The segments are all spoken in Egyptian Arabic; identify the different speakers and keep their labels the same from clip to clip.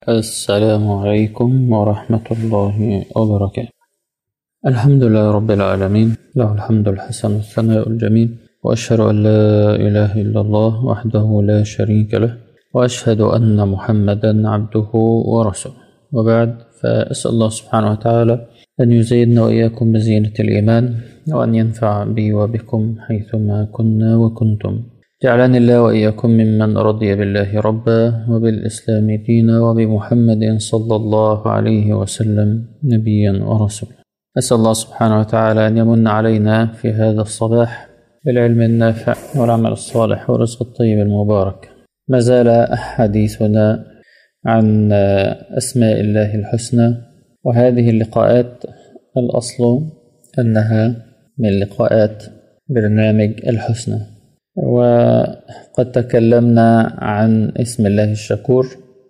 Speaker 1: السلام عليكم ورحمة الله وبركاته الحمد لله رب العالمين له الحمد الحسن والثناء الجميل وأشهد أن لا إله إلا الله وحده لا شريك له وأشهد أن محمدا عبده ورسوله وبعد فأسأل الله سبحانه وتعالى أن يزيدنا وإياكم بزينة الإيمان وأن ينفع بي وبكم حيثما كنا وكنتم جعلني الله وإياكم ممن رضي بالله ربا وبالإسلام دينا وبمحمد صلى الله عليه وسلم نبيا ورسولا أسأل الله سبحانه وتعالى أن يمن علينا في هذا الصباح بالعلم النافع والعمل الصالح والرزق الطيب المبارك ما زال حديثنا عن أسماء الله الحسنى وهذه اللقاءات الأصل أنها من لقاءات برنامج الحسنى وقد تكلمنا عن اسم الله الشكور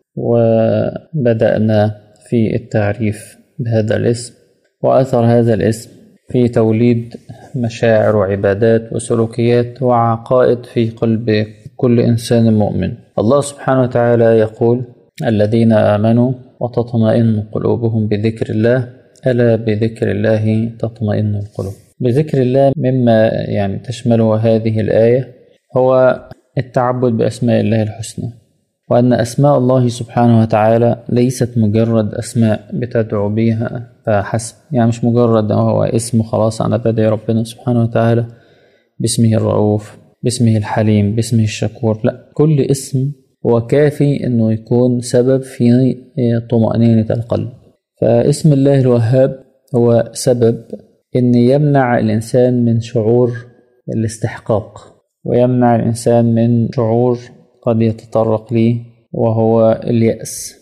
Speaker 1: وبدأنا في التعريف بهذا الاسم وأثر هذا الاسم في توليد مشاعر وعبادات وسلوكيات وعقائد في قلب كل إنسان مؤمن الله سبحانه وتعالى يقول الذين آمنوا وتطمئن قلوبهم بذكر الله ألا بذكر الله تطمئن القلوب بذكر الله مما يعني تشمله هذه الآية هو التعبد بأسماء الله الحسنى وأن أسماء الله سبحانه وتعالى ليست مجرد أسماء بتدعو بها فحسب يعني مش مجرد هو اسم خلاص أنا بدعي ربنا سبحانه وتعالى باسمه الرؤوف باسمه الحليم باسمه الشكور لا كل اسم هو كافي انه يكون سبب في طمأنينة القلب فاسم الله الوهاب هو سبب ان يمنع الانسان من شعور الاستحقاق ويمنع الانسان من شعور قد يتطرق ليه وهو اليأس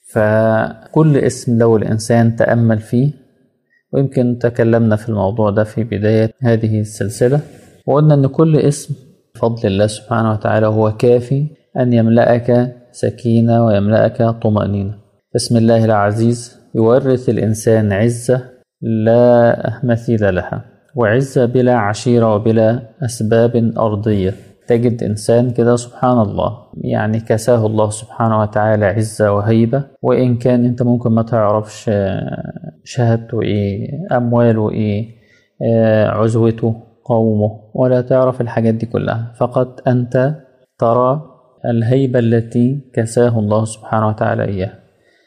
Speaker 1: فكل اسم لو الانسان تأمل فيه ويمكن تكلمنا في الموضوع ده في بداية هذه السلسلة وقلنا ان كل اسم بفضل الله سبحانه وتعالى هو كافي أن يملأك سكينة ويملأك طمأنينة بسم الله العزيز يورث الإنسان عزة لا مثيل لها وعزة بلا عشيرة وبلا أسباب أرضية تجد إنسان كده سبحان الله يعني كساه الله سبحانه وتعالى عزة وهيبة وإن كان أنت ممكن ما تعرفش شهادته إيه أمواله إيه عزوته قومه ولا تعرف الحاجات دي كلها فقط أنت ترى الهيبة التي كساه الله سبحانه وتعالى إياها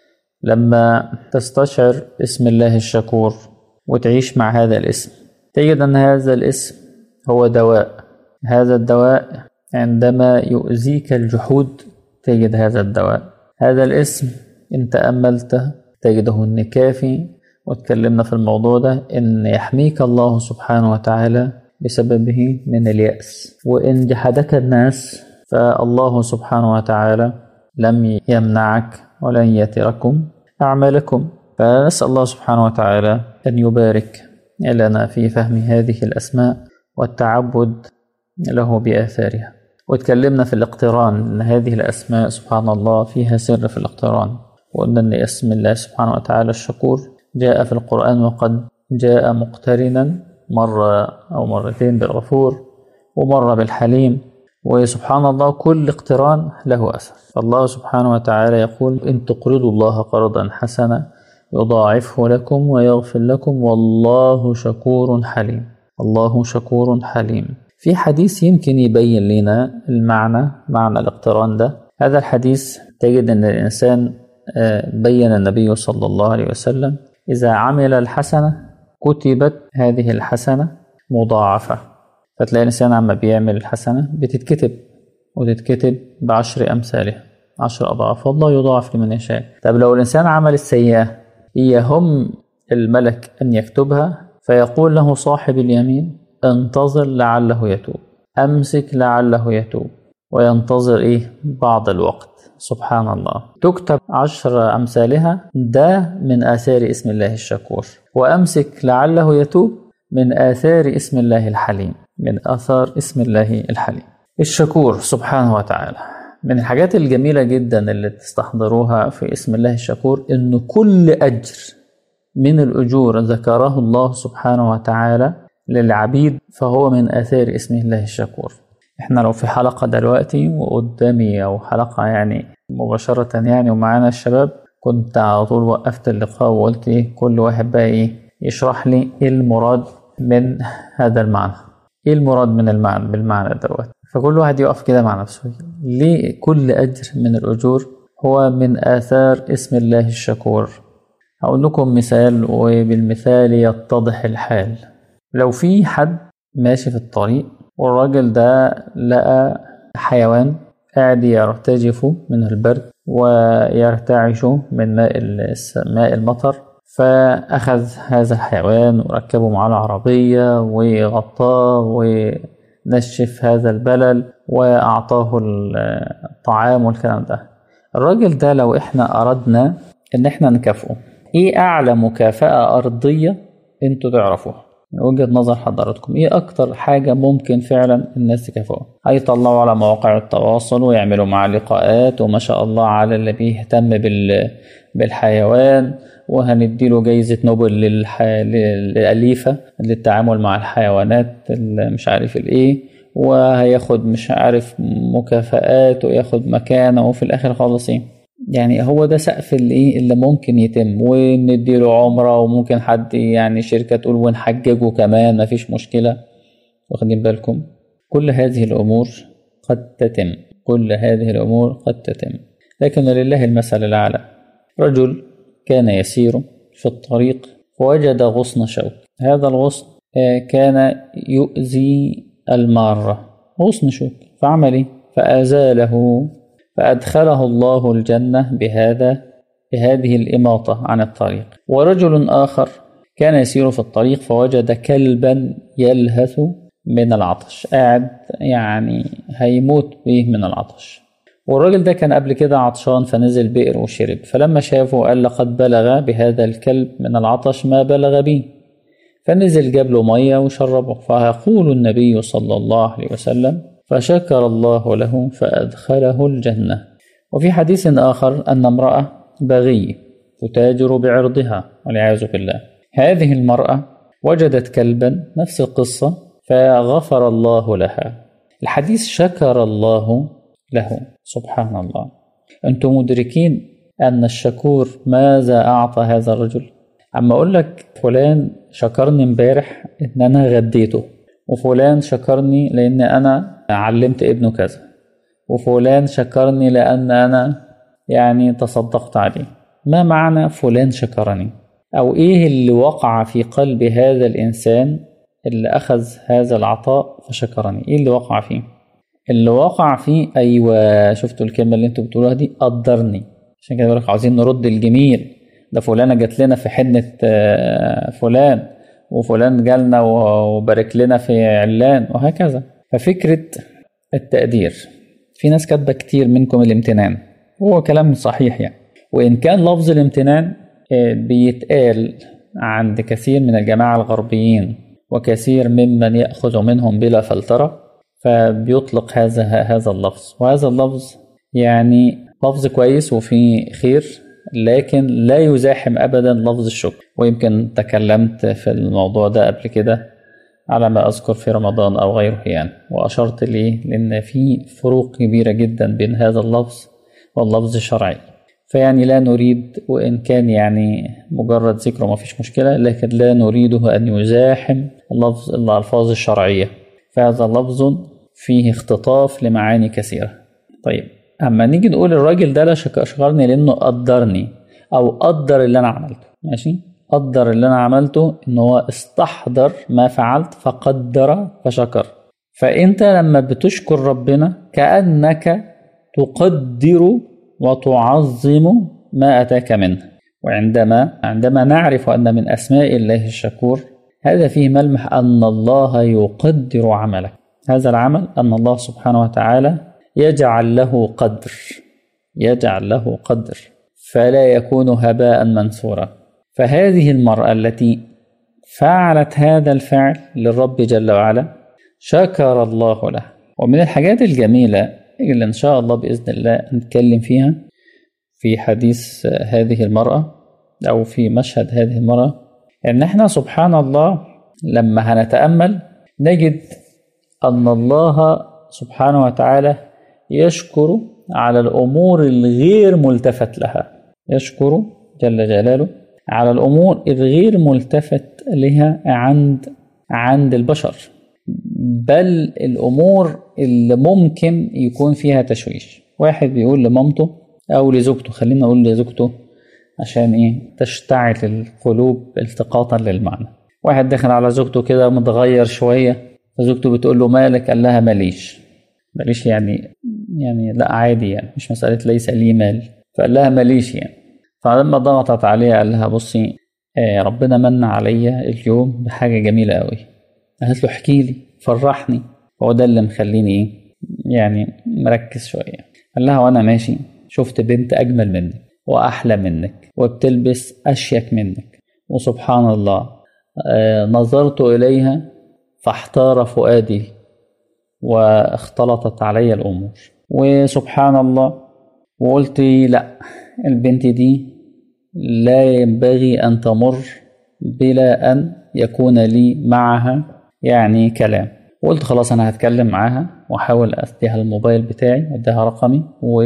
Speaker 1: لما تستشعر اسم الله الشكور وتعيش مع هذا الاسم تجد أن هذا الاسم هو دواء هذا الدواء عندما يؤذيك الجحود تجد هذا الدواء هذا الاسم إن تأملته تجده أن كافي واتكلمنا في الموضوع ده إن يحميك الله سبحانه وتعالى بسببه من اليأس وإن جحدك الناس فالله سبحانه وتعالى لم يمنعك ولن يتركم أعمالكم فنسأل الله سبحانه وتعالى أن يبارك لنا في فهم هذه الأسماء والتعبد له بآثارها وتكلمنا في الاقتران أن هذه الأسماء سبحان الله فيها سر في الاقتران وقلنا أن اسم الله سبحانه وتعالى الشكور جاء في القرآن وقد جاء مقترنا مرة أو مرتين بالغفور ومرة بالحليم وسبحان الله كل اقتران له أثر الله سبحانه وتعالى يقول إن تقرضوا الله قرضا حسنا يضاعفه لكم ويغفر لكم والله شكور حليم الله شكور حليم في حديث يمكن يبين لنا المعنى معنى الاقتران ده هذا الحديث تجد أن الإنسان بين النبي صلى الله عليه وسلم إذا عمل الحسنة كتبت هذه الحسنة مضاعفة فتلاقي الإنسان عما بيعمل الحسنة بتتكتب وتتكتب بعشر أمثالها عشر أضعاف والله يضاعف لمن يشاء طب لو الإنسان عمل السيئة يهم الملك أن يكتبها فيقول له صاحب اليمين انتظر لعله يتوب أمسك لعله يتوب وينتظر إيه بعض الوقت سبحان الله تكتب عشر أمثالها ده من آثار اسم الله الشكور وأمسك لعله يتوب من آثار اسم الله الحليم من أثر اسم الله الحليم الشكور سبحانه وتعالى من الحاجات الجميلة جدا اللي تستحضروها في اسم الله الشكور إن كل أجر من الأجور ذكره الله سبحانه وتعالى للعبيد فهو من آثار اسم الله الشكور احنا لو في حلقة دلوقتي وقدامي او حلقة يعني مباشرة يعني ومعانا الشباب كنت على طول وقفت اللقاء وقلت ايه كل واحد بقى ايه يشرح لي ايه المراد من هذا المعنى ايه المراد من المعنى بالمعنى دوت فكل واحد يقف كده مع نفسه ليه كل اجر من الاجور هو من اثار اسم الله الشكور هقول لكم مثال وبالمثال يتضح الحال لو في حد ماشي في الطريق والراجل ده لقى حيوان قاعد يرتجف من البرد ويرتعش من ماء ماء المطر فأخذ هذا الحيوان وركبه معاه العربية وغطاه ونشف هذا البلل وأعطاه الطعام والكلام ده الراجل ده لو احنا أردنا إن احنا نكافئه إيه أعلى مكافأة أرضية انتوا تعرفوها من وجهة نظر حضراتكم ايه اكتر حاجة ممكن فعلا الناس تكافئوا هيطلعوا على مواقع التواصل ويعملوا معاه لقاءات وما شاء الله على اللي بيهتم بال بالحيوان وهنديله جايزة نوبل للح... للأليفة للتعامل مع الحيوانات مش عارف الايه وهياخد مش عارف مكافآت وياخد مكانه وفي الآخر خالص ايه يعني هو ده سقف الايه اللي ممكن يتم ونديله عمره وممكن حد يعني شركه تقول ونحججه كمان مفيش مشكله واخدين بالكم كل هذه الامور قد تتم كل هذه الامور قد تتم لكن لله المثل الاعلى رجل كان يسير في الطريق فوجد غصن شوك هذا الغصن كان يؤذي الماره غصن شوك فعمل ايه فازاله فأدخله الله الجنة بهذا بهذه الإماطة عن الطريق ورجل آخر كان يسير في الطريق فوجد كلبا يلهث من العطش قاعد يعني هيموت به من العطش والراجل ده كان قبل كده عطشان فنزل بئر وشرب فلما شافه قال لقد بلغ بهذا الكلب من العطش ما بلغ بي فنزل جاب له ميه وشربه فيقول النبي صلى الله عليه وسلم فشكر الله له فأدخله الجنة وفي حديث آخر أن امرأة بغي تتاجر بعرضها والعياذ بالله هذه المرأة وجدت كلبا نفس القصة فغفر الله لها الحديث شكر الله له سبحان الله أنتم مدركين أن الشكور ماذا أعطى هذا الرجل أما أقول لك فلان شكرني امبارح إن أنا غديته وفلان شكرني لأن أنا علمت ابنه كذا وفلان شكرني لأن أنا يعني تصدقت عليه ما معنى فلان شكرني أو إيه اللي وقع في قلب هذا الإنسان اللي أخذ هذا العطاء فشكرني إيه اللي وقع فيه اللي وقع فيه أيوة شفتوا الكلمة اللي انتوا بتقولوها دي قدرني عشان كده بقولك عاوزين نرد الجميل ده فلانة جات لنا في حنة فلان وفلان جالنا وبارك لنا في علان وهكذا ففكرة التقدير في ناس كاتبة كتير منكم الامتنان هو كلام صحيح يعني وإن كان لفظ الامتنان بيتقال عند كثير من الجماعة الغربيين وكثير ممن يأخذ منهم بلا فلترة فبيطلق هذا هذا اللفظ وهذا اللفظ يعني لفظ كويس وفيه خير لكن لا يزاحم ابدا لفظ الشكر ويمكن تكلمت في الموضوع ده قبل كده على ما اذكر في رمضان او غيره يعني واشرت ليه لان في فروق كبيره جدا بين هذا اللفظ واللفظ الشرعي فيعني لا نريد وان كان يعني مجرد ذكره ما فيش مشكله لكن لا نريده ان يزاحم لفظ الالفاظ الشرعيه فهذا لفظ فيه اختطاف لمعاني كثيره طيب اما نيجي نقول الراجل ده لا شكرني لانه قدرني او قدر اللي انا عملته ماشي قدر اللي انا عملته ان هو استحضر ما فعلت فقدر فشكر فانت لما بتشكر ربنا كانك تقدر وتعظم ما اتاك منه وعندما عندما نعرف ان من اسماء الله الشكور هذا فيه ملمح ان الله يقدر عملك هذا العمل ان الله سبحانه وتعالى يجعل له قدر يجعل له قدر فلا يكون هباء منثورا فهذه المرأة التي فعلت هذا الفعل للرب جل وعلا شكر الله له ومن الحاجات الجميلة اللي إن شاء الله بإذن الله نتكلم فيها في حديث هذه المرأة أو في مشهد هذه المرأة إن إحنا سبحان الله لما هنتأمل نجد أن الله سبحانه وتعالى يشكر على الأمور الغير ملتفت لها يشكر جل جلاله على الأمور الغير ملتفت لها عند عند البشر بل الأمور اللي ممكن يكون فيها تشويش واحد بيقول لمامته أو لزوجته خلينا نقول لزوجته عشان إيه تشتعل القلوب التقاطا للمعنى واحد داخل على زوجته كده متغير شوية فزوجته بتقول له مالك قال لها ماليش ماليش يعني يعني لا عادي يعني مش مسألة ليس لي مال فقال لها ماليش يعني فلما ضغطت عليه قال لها بصي آه ربنا من عليا اليوم بحاجة جميلة قوي قالت له احكي لي فرحني هو ده اللي مخليني ايه يعني مركز شوية قال لها وانا ماشي شفت بنت اجمل منك واحلى منك وبتلبس اشيك منك وسبحان الله آه نظرت اليها فاحتار فؤادي واختلطت علي الامور وسبحان الله وقلت لا البنت دي لا ينبغي ان تمر بلا ان يكون لي معها يعني كلام وقلت خلاص انا هتكلم معاها واحاول اديها الموبايل بتاعي واديها رقمي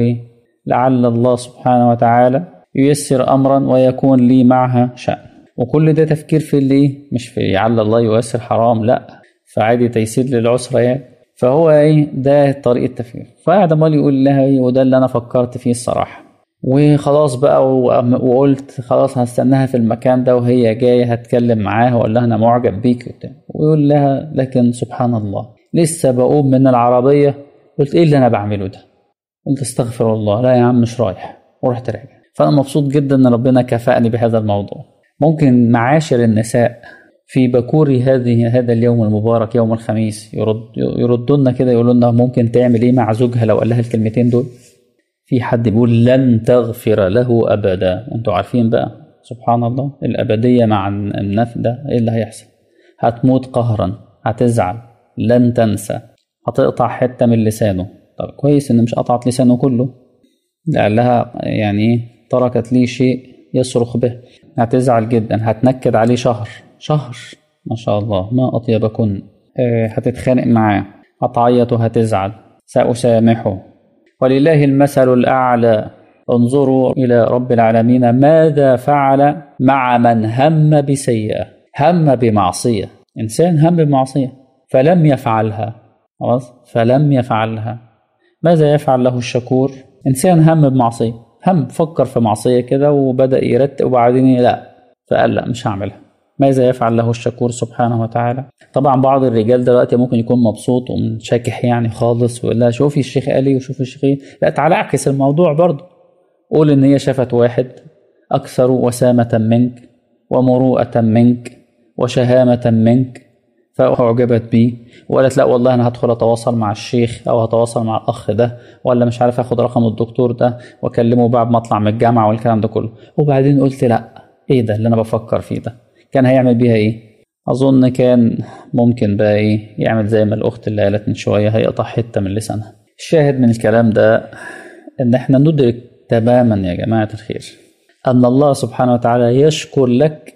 Speaker 1: ولعل الله سبحانه وتعالى ييسر امرا ويكون لي معها شأن وكل ده تفكير في اللي مش في لعل الله ييسر حرام لا فعادي تيسير للعسرة يعني فهو ايه ده طريقة التفكير فقعد عمال يقول لها ايه وده اللي انا فكرت فيه الصراحة وخلاص بقى وقلت خلاص هستناها في المكان ده وهي جاية هتكلم معاها واقول لها انا معجب بيك وبتاع ويقول لها لكن سبحان الله لسه بقوم من العربية قلت ايه اللي انا بعمله ده قلت استغفر الله لا يا عم مش رايح ورحت راجع فانا مبسوط جدا ان ربنا كافأني بهذا الموضوع ممكن معاشر النساء في بكور هذه هذا اليوم المبارك يوم الخميس يرد يردوا لنا كده يقولوا لنا ممكن تعمل ايه مع زوجها لو قال لها الكلمتين دول في حد بيقول لن تغفر له ابدا انتوا عارفين بقى سبحان الله الابديه مع النفس ده ايه اللي هيحصل هتموت قهرا هتزعل لن تنسى هتقطع حته من لسانه طب كويس ان مش قطعت لسانه كله قال لها يعني تركت لي شيء يصرخ به هتزعل جدا هتنكد عليه شهر شهر ما شاء الله ما أطيبكن آه هتتخانق معاه هتعيط وهتزعل سأسامحه ولله المثل الأعلى انظروا إلى رب العالمين ماذا فعل مع من هم بسيئة هم بمعصية إنسان هم بمعصية فلم يفعلها خلاص فلم يفعلها ماذا يفعل له الشكور إنسان هم بمعصية هم فكر في معصية كده وبدأ يرتب وبعدين لا فقال لا مش هعملها ماذا يفعل له الشكور سبحانه وتعالى طبعا بعض الرجال دلوقتي ممكن يكون مبسوط ومنشكح يعني خالص ويقول لها شوفي الشيخ قال ايه وشوفي الشيخ ايه لا تعالى اعكس الموضوع برضه قول ان هي شافت واحد اكثر وسامة منك ومروءة منك وشهامة منك فأعجبت بيه وقالت لا والله أنا هدخل أتواصل مع الشيخ أو هتواصل مع الأخ ده ولا مش عارف آخد رقم الدكتور ده وأكلمه بعد ما أطلع من الجامعة والكلام ده كله وبعدين قلت لا إيه ده اللي أنا بفكر فيه ده كان هيعمل بيها إيه أظن كان ممكن بقى إيه يعمل زي ما الأخت اللي قالت من شوية هيقطع حتة من لسانها الشاهد من الكلام ده إن إحنا ندرك تماما يا جماعة الخير أن الله سبحانه وتعالى يشكر لك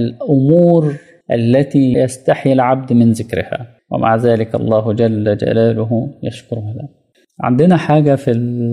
Speaker 1: الأمور التي يستحي العبد من ذكرها ومع ذلك الله جل جلاله يشكرها له عندنا حاجة في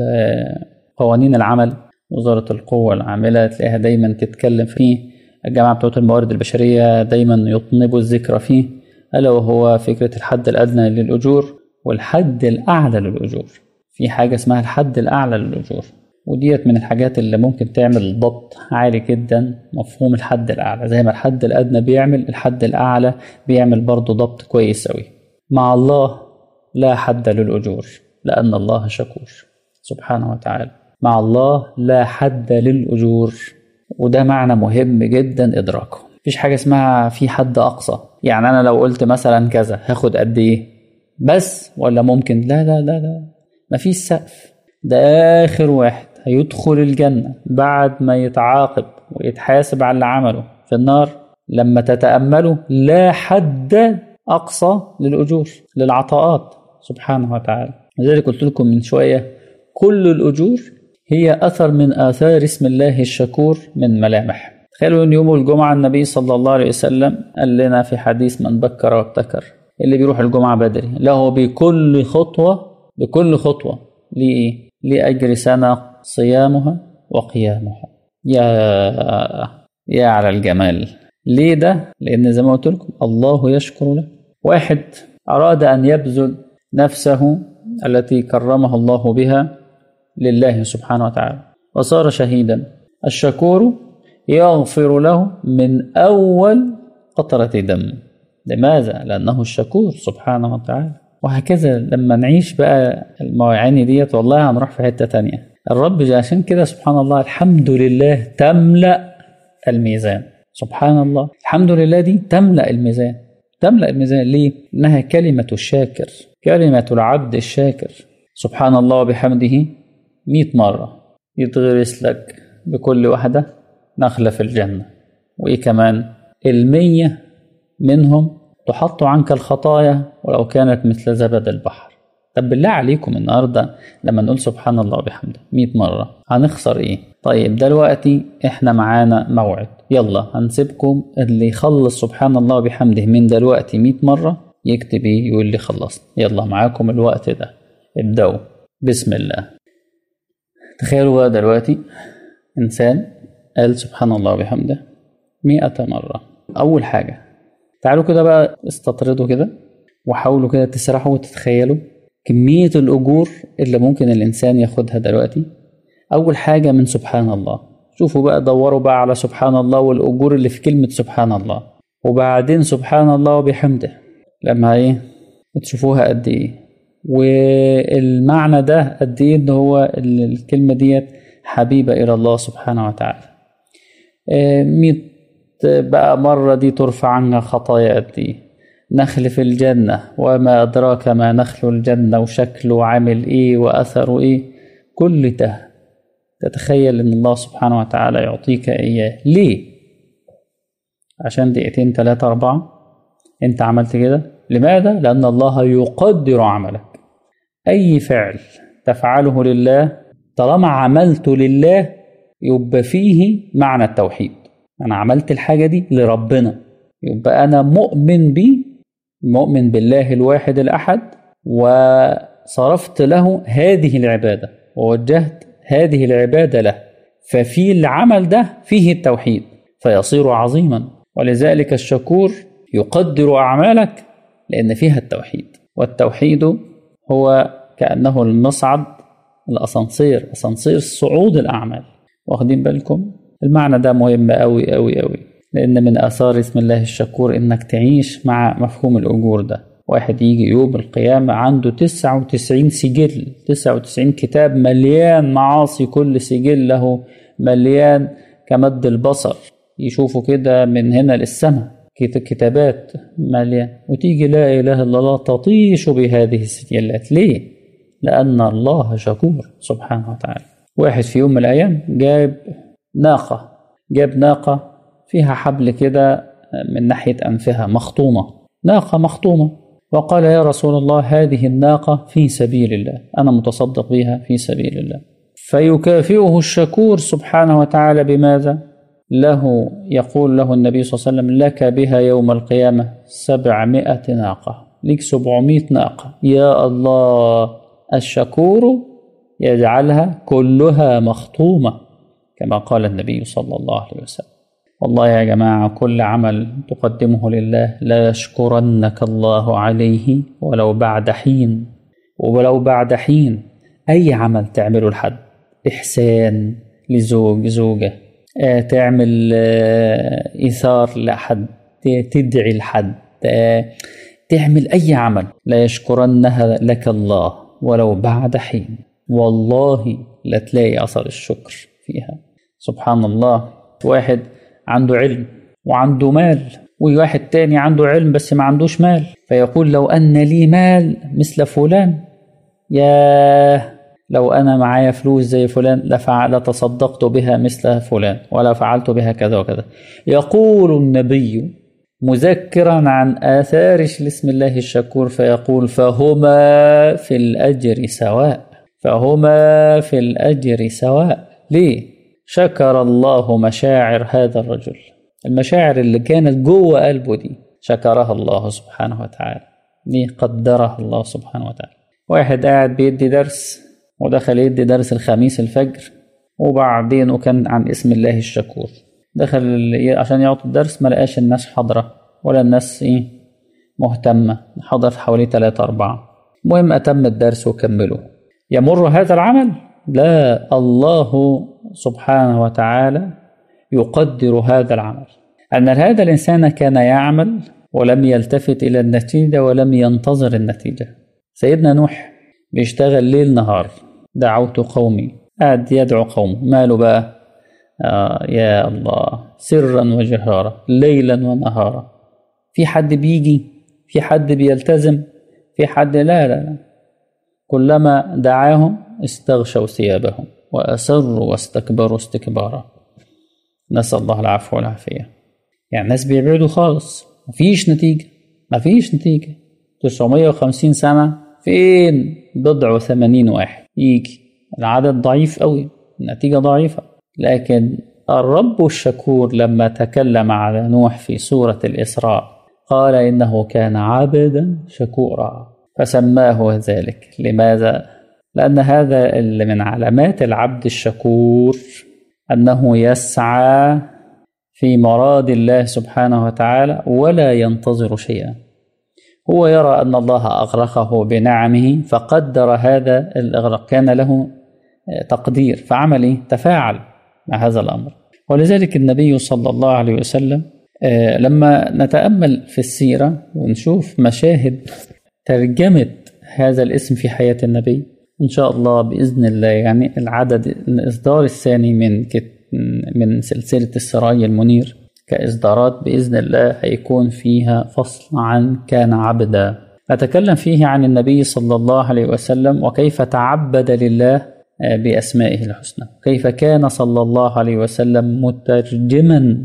Speaker 1: قوانين العمل وزارة القوة العاملة تلاقيها دايما تتكلم فيه الجامعة بتوع الموارد البشرية دايما يطنبوا الذكر فيه ألا وهو فكرة الحد الأدنى للأجور والحد الأعلى للأجور في حاجة اسمها الحد الأعلى للأجور وديت من الحاجات اللي ممكن تعمل ضبط عالي جدا مفهوم الحد الأعلى زي ما الحد الأدنى بيعمل الحد الأعلى بيعمل برضه ضبط كويس أوي مع الله لا حد للأجور لأن الله شكور سبحانه وتعالى مع الله لا حد للأجور وده معنى مهم جدا إدراكه مفيش حاجة اسمها في حد أقصى يعني أنا لو قلت مثلا كذا هاخد قد إيه بس ولا ممكن لا لا لا لا مفيش سقف ده آخر واحد هيدخل الجنة بعد ما يتعاقب ويتحاسب على اللي عمله في النار لما تتأمله لا حد أقصى للأجور للعطاءات سبحانه وتعالى لذلك قلت لكم من شوية كل الأجور هي أثر من آثار اسم الله الشكور من ملامح تخيلوا ان يوم الجمعة النبي صلى الله عليه وسلم قال لنا في حديث من بكر وابتكر اللي بيروح الجمعة بدري له بكل خطوة بكل خطوة لإيه؟ لأجر سنة صيامها وقيامها يا يا على الجمال ليه ده؟ لأن زي ما قلت لكم الله يشكر له واحد أراد أن يبذل نفسه التي كرمها الله بها لله سبحانه وتعالى وصار شهيدا الشكور يغفر له من أول قطرة دم لماذا؟ لأنه الشكور سبحانه وتعالى وهكذا لما نعيش بقى المواعين ديت والله هنروح في حتة تانية الرب عشان كده سبحان الله الحمد لله تملأ الميزان سبحان الله الحمد لله دي تملأ الميزان تملأ الميزان ليه؟ إنها كلمة الشاكر كلمة العبد الشاكر سبحان الله وبحمده مئة مرة يتغرس لك بكل واحدة نخلة في الجنة وإيه كمان المية منهم تحط عنك الخطايا ولو كانت مثل زبد البحر طب بالله عليكم النهارده لما نقول سبحان الله وبحمده 100 مره هنخسر ايه طيب دلوقتي احنا معانا موعد يلا هنسيبكم اللي يخلص سبحان الله وبحمده من دلوقتي 100 مره يكتب ايه يقول لي خلصت يلا معاكم الوقت ده ابدأوا بسم الله تخيلوا بقى دلوقتي إنسان قال سبحان الله وبحمده مئة مرة أول حاجة تعالوا كده بقى استطردوا كده وحاولوا كده تسرحوا وتتخيلوا كمية الأجور اللي ممكن الإنسان ياخدها دلوقتي أول حاجة من سبحان الله شوفوا بقى دوروا بقى على سبحان الله والأجور اللي في كلمة سبحان الله وبعدين سبحان الله وبحمده لما إيه تشوفوها قد إيه والمعنى ده قد إيه إن هو الكلمة ديت حبيبة إلى الله سبحانه وتعالى مية بقى مرة دي ترفع عنها خطايا قد إيه نخل في الجنة وما أدراك ما نخل الجنة وشكله عامل إيه وأثره إيه كل ده تتخيل إن الله سبحانه وتعالى يعطيك إياه ليه؟ عشان دقيقتين تلاتة أربعة أنت عملت كده لماذا؟ لأن الله يقدر عملك أي فعل تفعله لله طالما عملته لله يبقى فيه معنى التوحيد أنا عملت الحاجة دي لربنا يبقى أنا مؤمن بيه مؤمن بالله الواحد الأحد وصرفت له هذه العبادة ووجهت هذه العبادة له ففي العمل ده فيه التوحيد فيصير عظيما ولذلك الشكور يقدر أعمالك لأن فيها التوحيد والتوحيد هو كأنه المصعد الأسانسير أسانسير صعود الأعمال واخدين بالكم المعنى ده مهم أوي أوي أوي لأن من آثار اسم الله الشكور إنك تعيش مع مفهوم الأجور ده واحد يجي يوم القيامة عنده تسعة وتسعين سجل تسعة وتسعين كتاب مليان معاصي كل سجل له مليان كمد البصر يشوفوا كده من هنا للسماء كتابات مليان وتيجي لا إله إلا الله تطيش بهذه السجلات ليه؟ لأن الله شكور سبحانه وتعالى واحد في يوم من الأيام جاب ناقة جاب ناقة فيها حبل كده من ناحية أنفها مخطومة ناقة مخطومة وقال يا رسول الله هذه الناقة في سبيل الله أنا متصدق بها في سبيل الله فيكافئه الشكور سبحانه وتعالى بماذا؟ له يقول له النبي صلى الله عليه وسلم لك بها يوم القيامة سبعمائة ناقة لك سبعمائة ناقة يا الله الشكور يجعلها كلها مخطومة كما قال النبي صلى الله عليه وسلم والله يا جماعة كل عمل تقدمه لله لا يشكرنك الله عليه ولو بعد حين ولو بعد حين أي عمل تعمله لحد إحسان لزوج زوجة آه تعمل آه إيثار لأحد تدعي لحد آه تعمل أي عمل لا يشكرنها لك الله ولو بعد حين والله لا تلاقي أثر الشكر فيها سبحان الله واحد عنده علم وعنده مال وواحد تاني عنده علم بس ما عندوش مال فيقول لو أن لي مال مثل فلان يا لو أنا معايا فلوس زي فلان لفعل لتصدقت بها مثل فلان ولا فعلت بها كذا وكذا يقول النبي مذكرا عن آثار اسم الله الشكور فيقول فهما في الأجر سواء فهما في الأجر سواء ليه؟ شكر الله مشاعر هذا الرجل المشاعر اللي كانت جوه قلبه دي شكرها الله سبحانه وتعالى دي قدرها الله سبحانه وتعالى واحد قاعد بيدي درس ودخل يدي درس الخميس الفجر وبعدين وكان عن اسم الله الشكور دخل عشان يعطي الدرس ما لقاش الناس حاضرة ولا الناس ايه مهتمة حضر حوالي ثلاثة أربعة المهم أتم الدرس وكمله يمر هذا العمل لا الله سبحانه وتعالى يقدر هذا العمل أن هذا الإنسان كان يعمل ولم يلتفت إلى النتيجة ولم ينتظر النتيجة سيدنا نوح بيشتغل ليل نهار دعوت قومي قاعد يدعو قومه ماله بقى آه يا الله سرا وجهارا ليلا ونهارا في حد بيجي في حد بيلتزم في حد لا لا لا كلما دعاهم استغشوا ثيابهم وأسروا واستكبروا استكبارا نسأل الله العفو والعافية يعني الناس بيبعدوا خالص مفيش نتيجة مفيش نتيجة 950 سنة فين بضع وثمانين واحد يجي العدد ضعيف قوي النتيجة ضعيفة لكن الرب الشكور لما تكلم على نوح في سورة الإسراء قال إنه كان عبدا شكورا فسماه ذلك لماذا؟ لأن هذا اللي من علامات العبد الشكور أنه يسعى في مراد الله سبحانه وتعالى ولا ينتظر شيئا هو يرى أن الله أغرقه بنعمه فقدر هذا الإغراق كان له تقدير فعمل إيه؟ تفاعل مع هذا الأمر ولذلك النبي صلى الله عليه وسلم لما نتأمل في السيرة ونشوف مشاهد ترجمة هذا الاسم في حياة النبي إن شاء الله بإذن الله يعني العدد الإصدار الثاني من من سلسلة السراي المنير كإصدارات بإذن الله هيكون فيها فصل عن كان عبدا نتكلم فيه عن النبي صلى الله عليه وسلم وكيف تعبد لله بأسمائه الحسنى كيف كان صلى الله عليه وسلم مترجما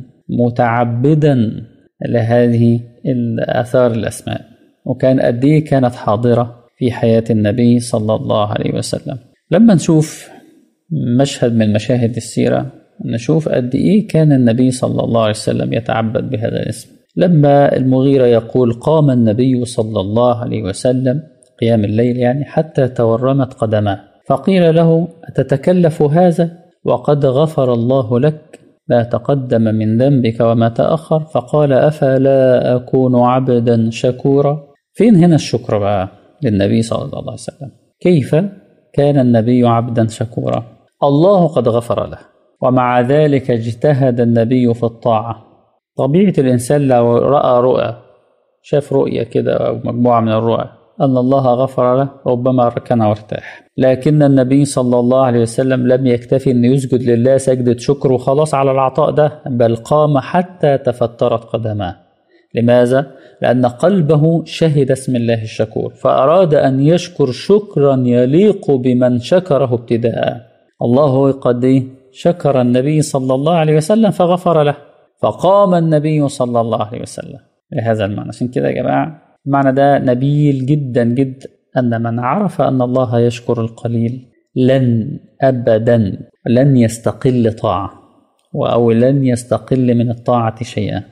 Speaker 1: متعبدا لهذه الآثار الأسماء وكان قد إيه كانت حاضرة في حياة النبي صلى الله عليه وسلم لما نشوف مشهد من مشاهد السيرة نشوف قد إيه كان النبي صلى الله عليه وسلم يتعبد بهذا الاسم لما المغيرة يقول قام النبي صلى الله عليه وسلم قيام الليل يعني حتى تورمت قدماه فقيل له أتتكلف هذا وقد غفر الله لك ما تقدم من ذنبك وما تأخر فقال أفلا أكون عبدا شكورا فين هنا الشكر بقى للنبي صلى الله عليه وسلم كيف كان النبي عبدا شكورا الله قد غفر له ومع ذلك اجتهد النبي في الطاعة طبيعة الإنسان لو رأى رؤى شاف رؤية كده أو مجموعة من الرؤى أن الله غفر له ربما ركن وارتاح لكن النبي صلى الله عليه وسلم لم يكتفي أن يسجد لله سجدة شكر وخلاص على العطاء ده بل قام حتى تفترت قدماه لماذا؟ لأن قلبه شهد اسم الله الشكور فأراد أن يشكر شكرا يليق بمن شكره ابتداء الله قد شكر النبي صلى الله عليه وسلم فغفر له فقام النبي صلى الله عليه وسلم لهذا المعنى عشان كده يا جماعة المعنى ده نبيل جدا جدا أن من عرف أن الله يشكر القليل لن أبدا لن يستقل طاعة أو لن يستقل من الطاعة شيئا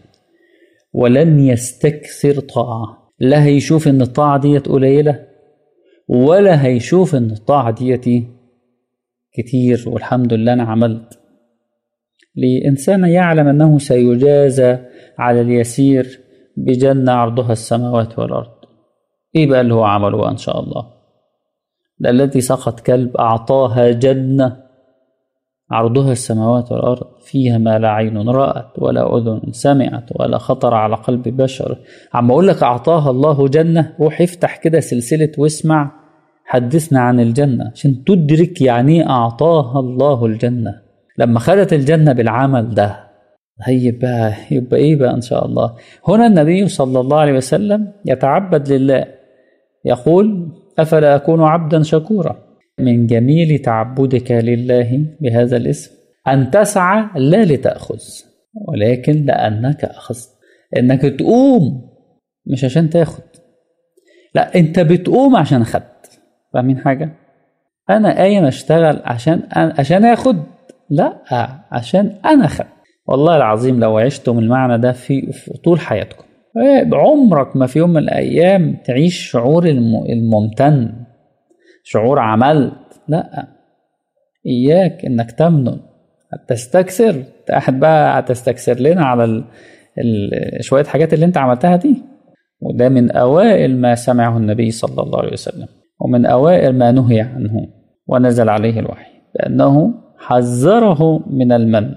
Speaker 1: ولن يستكثر طاعة لا هيشوف ان الطاعة ديت قليلة ولا هيشوف ان الطاعة ديت كتير والحمد لله انا عملت لإنسان يعلم أنه سيجازى على اليسير بجنة عرضها السماوات والأرض إيه بقى اللي هو عمله إن شاء الله ده الذي سقط كلب أعطاها جنة عرضها السماوات والأرض فيها ما لا عين رأت ولا أذن سمعت ولا خطر على قلب بشر عم أقول لك أعطاها الله جنة روح افتح كده سلسلة واسمع حدثنا عن الجنة عشان تدرك يعني أعطاها الله الجنة لما خدت الجنة بالعمل ده هي بقى يبقى إيه بقى إن شاء الله هنا النبي صلى الله عليه وسلم يتعبد لله يقول أفلا أكون عبدا شكورا من جميل تعبدك لله بهذا الاسم أن تسعى لا لتأخذ ولكن لأنك أخذت إنك تقوم مش عشان تاخد لا أنت بتقوم عشان خدت فاهمين حاجة؟ أنا قايم أشتغل عشان أنا عشان آخد لا عشان أنا خدت والله العظيم لو عشتم المعنى ده في, في طول حياتكم عمرك ما في يوم من الأيام تعيش شعور الممتن شعور عملت لا إياك إنك تمنن هتستكثر أحد بقى هتستكثر لنا على ال... ال... شوية حاجات اللي أنت عملتها دي وده من أوائل ما سمعه النبي صلى الله عليه وسلم ومن أوائل ما نهي عنه ونزل عليه الوحي لأنه حذره من المن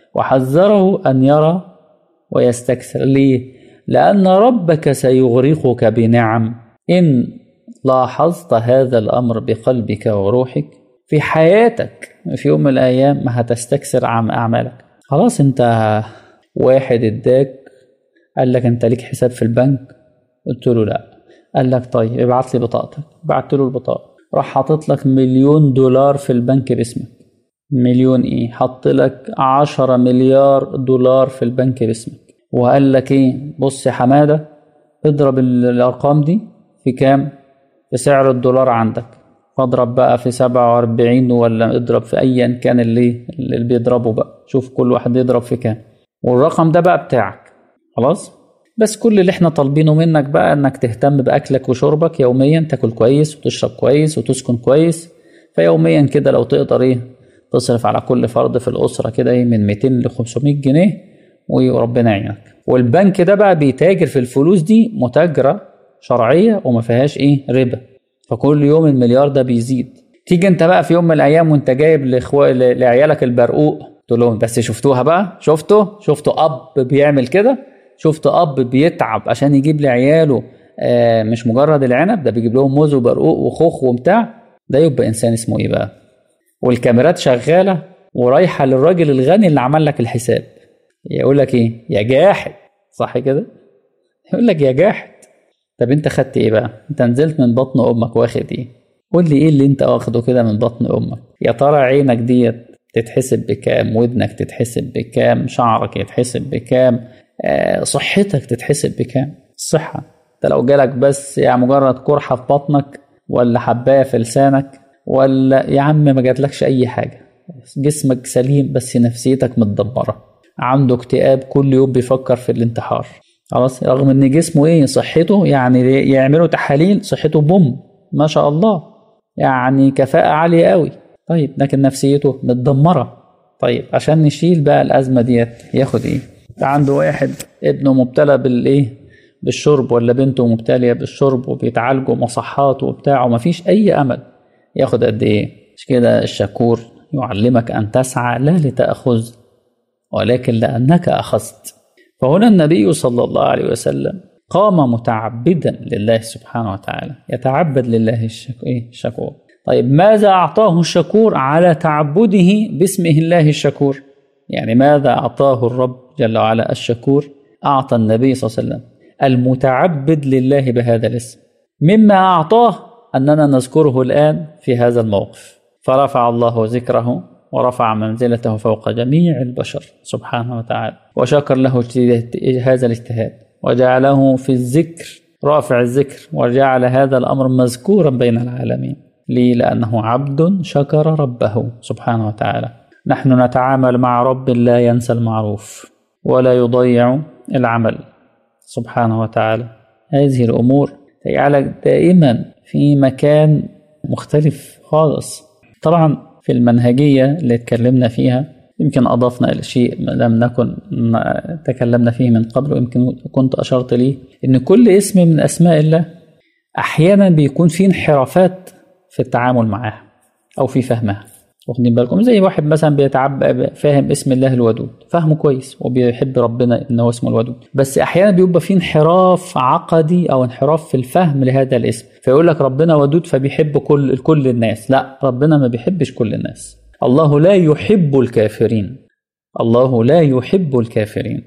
Speaker 1: وحذره أن يرى ويستكثر ليه؟ لأن ربك سيغرقك بنعم إن لاحظت هذا الأمر بقلبك وروحك في حياتك في يوم من الأيام ما هتستكثر عن أعمالك خلاص أنت واحد اداك قال لك أنت ليك حساب في البنك قلت له لا قال لك طيب ابعت لي بطاقتك بعت له البطاقة راح حاطط لك مليون دولار في البنك باسمك مليون ايه حط لك عشرة مليار دولار في البنك باسمك وقال لك ايه بص يا حمادة اضرب الارقام دي في كام في سعر الدولار عندك فاضرب بقى في سبعة واربعين ولا اضرب في ايا كان اللي اللي بيضربه بقى شوف كل واحد يضرب في كام والرقم ده بقى بتاعك خلاص بس كل اللي احنا طالبينه منك بقى انك تهتم باكلك وشربك يوميا تاكل كويس وتشرب كويس وتسكن كويس فيوميا كده لو تقدر ايه تصرف على كل فرد في الاسره كده ايه من 200 ل 500 جنيه وربنا يعينك والبنك ده بقى بيتاجر في الفلوس دي متاجره شرعيه وما فيهاش ايه ربا فكل يوم المليار ده بيزيد تيجي انت بقى في يوم من الايام وانت جايب لاخوة لعيالك البرقوق تقول لهم بس شفتوها بقى شفتوا شفتوا اب بيعمل كده شفت اب بيتعب عشان يجيب لعياله آه مش مجرد العنب ده بيجيب لهم موز وبرقوق وخوخ وبتاع ده يبقى انسان اسمه ايه بقى والكاميرات شغاله ورايحه للراجل الغني اللي عمل لك الحساب يقول لك ايه يا جاحد صح كده يقول لك يا جاحد طب انت خدت ايه بقى انت نزلت من بطن امك واخد ايه قول لي ايه اللي انت واخده كده من بطن امك يا ترى عينك ديت تتحسب بكام ودنك تتحسب بكام شعرك يتحسب بكام آه صحتك تتحسب بكام الصحة انت لو جالك بس يعني مجرد قرحة في بطنك ولا حباية في لسانك ولا يا عم ما جاتلكش اي حاجة جسمك سليم بس نفسيتك متدمرة عنده اكتئاب كل يوم بيفكر في الانتحار خلاص رغم ان جسمه ايه صحته يعني يعملوا تحاليل صحته بوم ما شاء الله يعني كفاءة عالية قوي طيب لكن نفسيته متدمرة طيب عشان نشيل بقى الأزمة ديت ياخد ايه عنده واحد ابنه مبتلى بالايه بالشرب ولا بنته مبتلية بالشرب وبيتعالجوا مصحات وبتاع ومفيش أي أمل ياخد قد إيه مش كده الشكور يعلمك أن تسعى لا لتأخذ ولكن لأنك أخذت فهنا النبي صلى الله عليه وسلم قام متعبدا لله سبحانه وتعالى يتعبد لله الشكور طيب ماذا أعطاه الشكور على تعبده باسمه الله الشكور يعني ماذا أعطاه الرب جل وعلا الشكور أعطى النبي صلى الله عليه وسلم المتعبد لله بهذا الاسم مما أعطاه أننا نذكره الآن في هذا الموقف فرفع الله ذكره ورفع منزلته فوق جميع البشر سبحانه وتعالى وشكر له هذا الاجتهاد وجعله في الذكر رافع الذكر وجعل هذا الأمر مذكورا بين العالمين ليه لأنه عبد شكر ربه سبحانه وتعالى نحن نتعامل مع رب لا ينسى المعروف ولا يضيع العمل سبحانه وتعالى هذه الأمور تجعلك دائما في مكان مختلف خالص طبعا في المنهجية اللي اتكلمنا فيها يمكن أضفنا إلى شيء لم نكن تكلمنا فيه من قبل ويمكن كنت أشرت ليه إن كل اسم من أسماء الله أحيانا بيكون فيه انحرافات في التعامل معها أو في فهمها واخدين بالكم زي واحد مثلا بيتعب فاهم اسم الله الودود فاهمه كويس وبيحب ربنا ان هو اسمه الودود بس احيانا بيبقى في انحراف عقدي او انحراف في الفهم لهذا الاسم فيقول لك ربنا ودود فبيحب كل كل الناس لا ربنا ما بيحبش كل الناس الله لا يحب الكافرين الله لا يحب الكافرين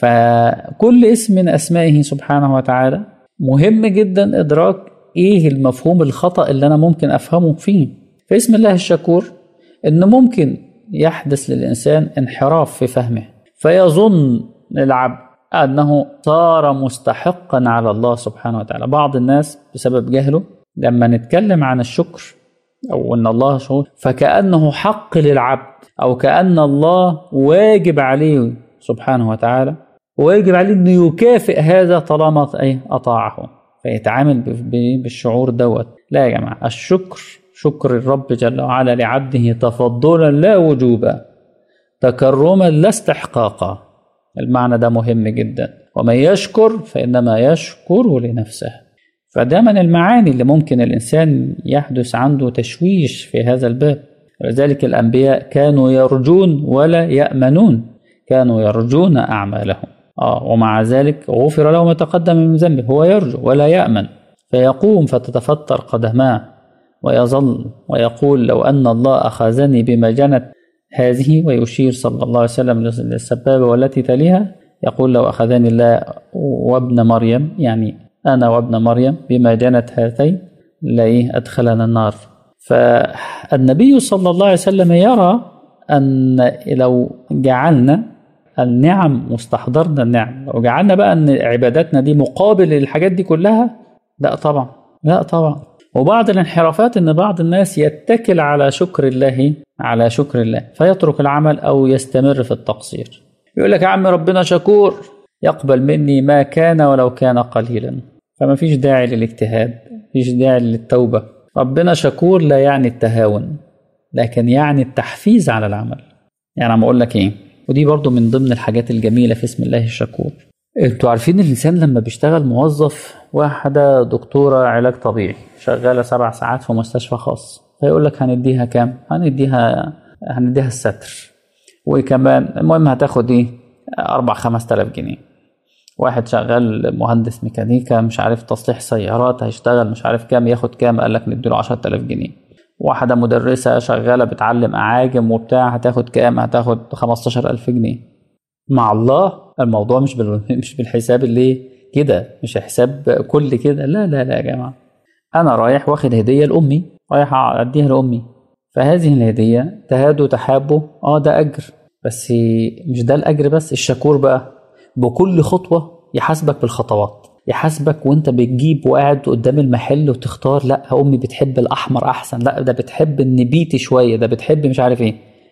Speaker 1: فكل اسم من اسمائه سبحانه وتعالى مهم جدا ادراك ايه المفهوم الخطا اللي انا ممكن افهمه فيه فاسم الله الشكور ان ممكن يحدث للانسان انحراف في فهمه فيظن العبد انه صار مستحقا على الله سبحانه وتعالى بعض الناس بسبب جهله لما نتكلم عن الشكر او ان الله شكور فكانه حق للعبد او كان الله واجب عليه سبحانه وتعالى ويجب عليه انه يكافئ هذا طالما ايه اطاعه فيتعامل بالشعور دوت لا يا جماعه الشكر شكر الرب جل وعلا لعبده تفضلا لا وجوبا تكرما لا استحقاقا المعنى ده مهم جدا ومن يشكر فانما يشكر لنفسه فده من المعاني اللي ممكن الانسان يحدث عنده تشويش في هذا الباب ولذلك الانبياء كانوا يرجون ولا يامنون كانوا يرجون اعمالهم آه ومع ذلك غفر له ما تقدم من ذنبه هو يرجو ولا يامن فيقوم فتتفطر قدماه ويظل ويقول لو ان الله اخذني بما جنت هذه ويشير صلى الله عليه وسلم للسبابه والتي تليها يقول لو اخذني الله وابن مريم يعني انا وابن مريم بما جنت هاتين لا ادخلنا النار فالنبي صلى الله عليه وسلم يرى أن لو جعلنا النعم واستحضرنا النعم لو جعلنا بقى أن عباداتنا دي مقابل للحاجات دي كلها لا طبعا لا طبعا وبعض الانحرافات ان بعض الناس يتكل على شكر الله على شكر الله فيترك العمل او يستمر في التقصير يقول لك يا عم ربنا شكور يقبل مني ما كان ولو كان قليلا فما فيش داعي للاجتهاد فيش داعي للتوبه ربنا شكور لا يعني التهاون لكن يعني التحفيز على العمل يعني عم اقول لك ايه ودي برضو من ضمن الحاجات الجميله في اسم الله الشكور انتوا عارفين الانسان لما بيشتغل موظف واحده دكتوره علاج طبيعي شغاله سبع ساعات في مستشفى خاص فيقول لك هنديها كام هنديها هنديها الستر وكمان المهم هتاخد ايه أربع خمس تلاف جنيه واحد شغال مهندس ميكانيكا مش عارف تصليح سيارات هيشتغل مش عارف كام ياخد كام قال لك نديله 10000 جنيه واحدة مدرسة شغالة بتعلم أعاجم وبتاع هتاخد كام هتاخد 15000 جنيه مع الله الموضوع مش بال... مش بالحساب اللي كده مش حساب كل كده لا لا لا يا جماعة أنا رايح واخد هدية لأمي رايح أديها لأمي فهذه الهدية تهادوا تحابوا اه ده أجر بس مش ده الأجر بس الشكور بقى بكل خطوة يحاسبك بالخطوات يحاسبك وانت بتجيب وقاعد قدام المحل وتختار لا امي بتحب الاحمر احسن لا ده بتحب النبيتي شويه ده بتحب مش عارف ايه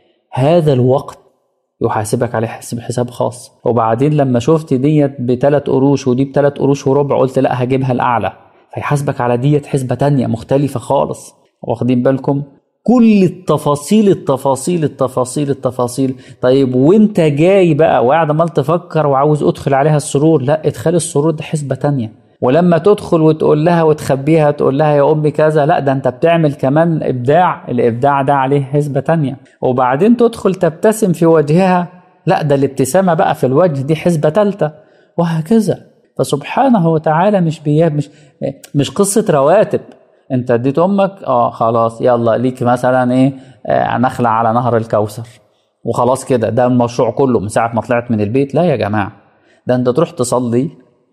Speaker 1: هذا الوقت يحاسبك عليه حساب حساب خاص وبعدين لما شفت ديت بثلاث قروش ودي بثلاث قروش وربع قلت لا هجيبها الاعلى فيحاسبك على ديت حسبه تانية مختلفه خالص واخدين بالكم كل التفاصيل التفاصيل التفاصيل التفاصيل طيب وانت جاي بقى وقاعد عمال تفكر وعاوز ادخل عليها السرور لا ادخال السرور ده حسبة تانية ولما تدخل وتقول لها وتخبيها تقول لها يا امي كذا لا ده انت بتعمل كمان ابداع الابداع ده عليه حسبة تانية وبعدين تدخل تبتسم في وجهها لا ده الابتسامة بقى في الوجه دي حسبة تالتة وهكذا فسبحانه وتعالى مش بياب مش مش قصة رواتب انت اديت امك اه خلاص يلا ليك مثلا ايه آه نخلة على نهر الكوثر وخلاص كده ده المشروع كله من ساعة ما طلعت من البيت لا يا جماعة ده انت تروح تصلي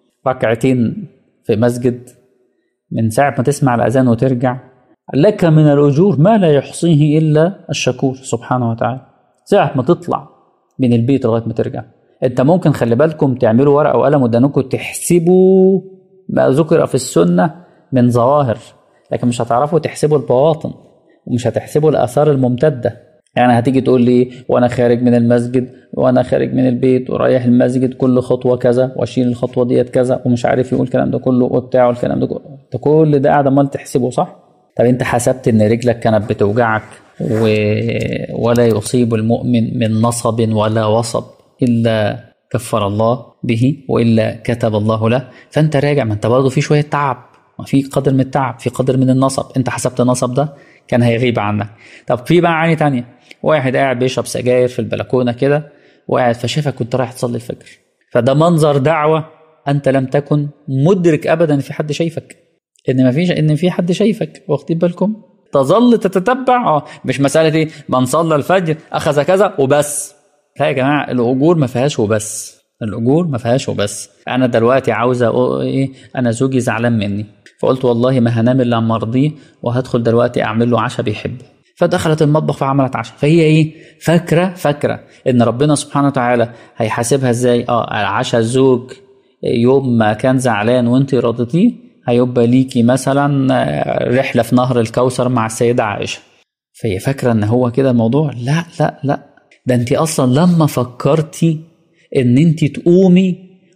Speaker 1: ركعتين في مسجد من ساعة ما تسمع الأذان وترجع لك من الأجور ما لا يحصيه إلا الشكور سبحانه وتعالى ساعة ما تطلع من البيت لغاية ما ترجع انت ممكن خلي بالكم تعملوا ورقة وقلم ودانكم تحسبوا ما ذكر في السنة من ظواهر لكن مش هتعرفوا تحسبوا البواطن ومش هتحسبوا الاثار الممتده يعني هتيجي تقول لي وانا خارج من المسجد وانا خارج من البيت ورايح المسجد كل خطوه كذا واشيل الخطوه ديت كذا ومش عارف يقول الكلام ده كله وبتاع والكلام ده كله انت كل ده قاعد عمال تحسبه صح؟ طب انت حسبت ان رجلك كانت بتوجعك و... ولا يصيب المؤمن من نصب ولا وصب الا كفر الله به والا كتب الله له فانت راجع ما انت برضه في شويه تعب في قدر من التعب في قدر من النصب انت حسبت النصب ده كان هيغيب عنك طب في بقى معاني تانية واحد قاعد بيشرب سجاير في البلكونة كده وقاعد فشافك كنت رايح تصلي الفجر فده منظر دعوة أنت لم تكن مدرك أبدا إن في حد شايفك إن ما فيش إن في حد شايفك واخدين بالكم تظل تتتبع اه مش مسألة إيه من صلى الفجر أخذ كذا وبس لا يا جماعة الأجور ما فيهاش وبس الأجور ما فيهاش وبس أنا دلوقتي عاوزة إيه أنا زوجي زعلان مني فقلت والله ما هنام الا لما ارضيه وهدخل دلوقتي اعمل له عشاء بيحبه فدخلت المطبخ فعملت عشاء فهي ايه فاكره فاكره ان ربنا سبحانه وتعالى هيحاسبها ازاي اه عشاء الزوج يوم ما كان زعلان وانت رضيتيه هيبقى ليكي مثلا رحله في نهر الكوثر مع السيده عائشه فهي فاكره ان هو كده الموضوع لا لا لا ده انت اصلا لما فكرتي ان انت تقومي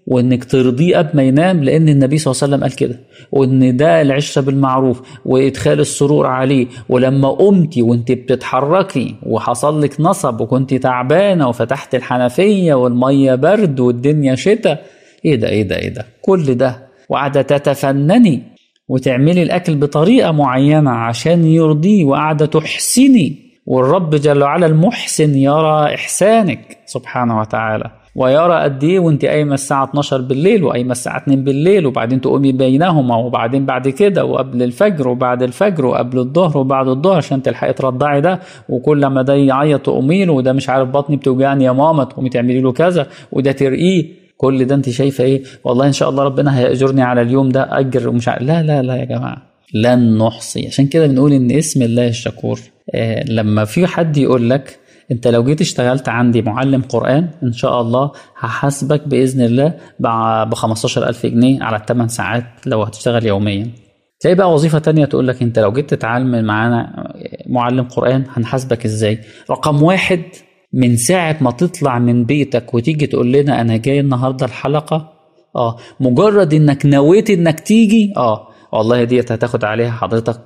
Speaker 1: وانك ترضيه قبل ما ينام لان النبي صلى الله عليه وسلم قال كده وان ده العشره بالمعروف وادخال السرور عليه ولما قمتي وانت بتتحركي وحصل لك نصب وكنت تعبانه وفتحت الحنفيه والميه برد والدنيا شتاء ايه ده ايه ده ايه ده كل ده وقاعده تتفنني وتعملي الاكل بطريقه معينه عشان يرضيه وقاعده تحسني والرب جل وعلا المحسن يرى احسانك سبحانه وتعالى ويرى قد ايه وانت قايمه الساعه 12 بالليل وقايمه الساعه 2 بالليل وبعدين تقومي بينهما وبعدين بعد كده وقبل الفجر وبعد الفجر وقبل الظهر وبعد الظهر عشان تلحقي ترضعي ده وكل ما ده يعيط تقومي له وده مش عارف بطني بتوجعني يا ماما تقومي تعملي له كذا وده ترقيه كل ده انت شايفه ايه والله ان شاء الله ربنا هيأجرني على اليوم ده اجر ومش عارف لا لا لا يا جماعه لن نحصي عشان كده بنقول ان اسم الله الشكور آه لما في حد يقول لك انت لو جيت اشتغلت عندي معلم قرآن ان شاء الله هحاسبك بإذن الله ب 15000 جنيه على 8 ساعات لو هتشتغل يوميا تلاقي بقى وظيفة تانية تقول لك انت لو جيت تتعلم معانا معلم قرآن هنحاسبك ازاي رقم واحد من ساعة ما تطلع من بيتك وتيجي تقول لنا انا جاي النهاردة الحلقة اه مجرد انك نويت انك تيجي اه والله ديت هتاخد عليها حضرتك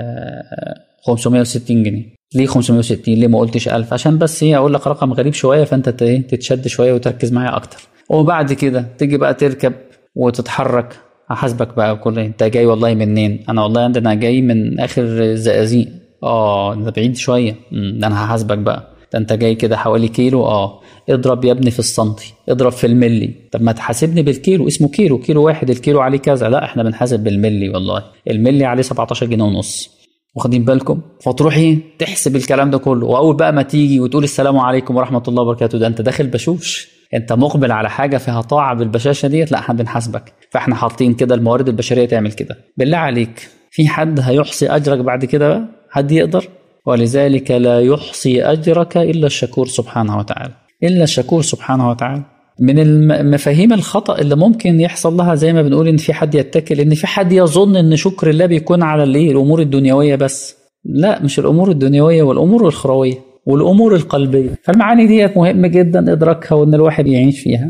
Speaker 1: آه 560 جنيه ليه 560 ليه ما قلتش 1000 عشان بس ايه اقول لك رقم غريب شويه فانت تتشد شويه وتركز معايا اكتر وبعد كده تيجي بقى تركب وتتحرك هحاسبك بقى كل انت جاي والله منين انا والله عندنا جاي من اخر الزقازيق اه ده بعيد شويه ده انا هحاسبك بقى ده انت جاي كده حوالي كيلو اه اضرب يا ابني في السنتي اضرب في الملي طب ما تحاسبني بالكيلو اسمه كيلو كيلو واحد الكيلو عليه كذا لا احنا بنحاسب بالملي والله الملي عليه 17 جنيه ونص واخدين بالكم فتروحي تحسب الكلام ده كله واول بقى ما تيجي وتقول السلام عليكم ورحمه الله وبركاته ده انت داخل بشوش انت مقبل على حاجه فيها طاعه بالبشاشه ديت لا احنا بنحاسبك فاحنا حاطين كده الموارد البشريه تعمل كده بالله عليك في حد هيحصي اجرك بعد كده بقى حد يقدر ولذلك لا يحصي اجرك الا الشكور سبحانه وتعالى الا الشكور سبحانه وتعالى من المفاهيم الخطا اللي ممكن يحصل لها زي ما بنقول ان في حد يتكل ان في حد يظن ان شكر الله بيكون على الايه الامور الدنيويه بس لا مش الامور الدنيويه والامور الاخرويه والامور القلبيه فالمعاني ديت مهم جدا ادراكها وان الواحد يعيش فيها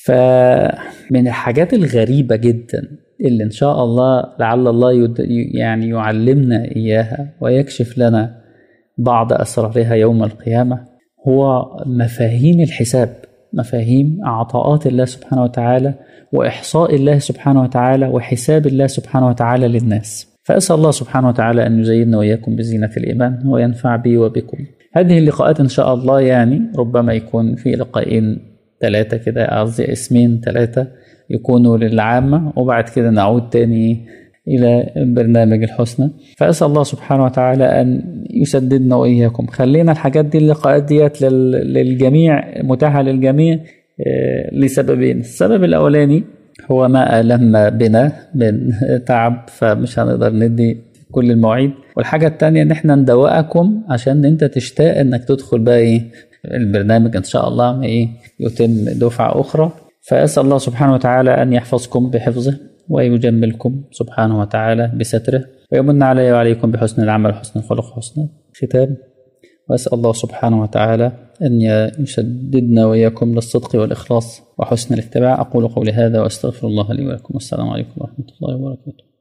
Speaker 1: فمن الحاجات الغريبه جدا اللي ان شاء الله لعل الله يد يعني يعلمنا اياها ويكشف لنا بعض اسرارها يوم القيامه هو مفاهيم الحساب مفاهيم عطاءات الله سبحانه وتعالى واحصاء الله سبحانه وتعالى وحساب الله سبحانه وتعالى للناس فاسال الله سبحانه وتعالى ان يزيننا واياكم بزينه الايمان وينفع بي وبكم هذه اللقاءات ان شاء الله يعني ربما يكون في لقاءين ثلاثه كده قصدي اسمين ثلاثه يكونوا للعامه وبعد كده نعود تاني إلى برنامج الحسنى فأسأل الله سبحانه وتعالى أن يسددنا وإياكم خلينا الحاجات دي اللقاءات ديت للجميع متاحة للجميع لسببين السبب الأولاني هو ما ألم بنا من تعب فمش هنقدر ندي كل المواعيد والحاجة التانية إن إحنا ندوقكم عشان أنت تشتاق إنك تدخل بقى إيه البرنامج إن شاء الله إيه يتم دفعة أخرى فأسأل الله سبحانه وتعالى أن يحفظكم بحفظه ويجملكم سبحانه وتعالى بستره ويمن علي وعليكم بحسن العمل وحسن الخلق وحسن الختام وأسأل الله سبحانه وتعالى أن يسددنا وإياكم للصدق والإخلاص وحسن الاتباع أقول قولي هذا وأستغفر الله لي ولكم والسلام عليكم ورحمة الله وبركاته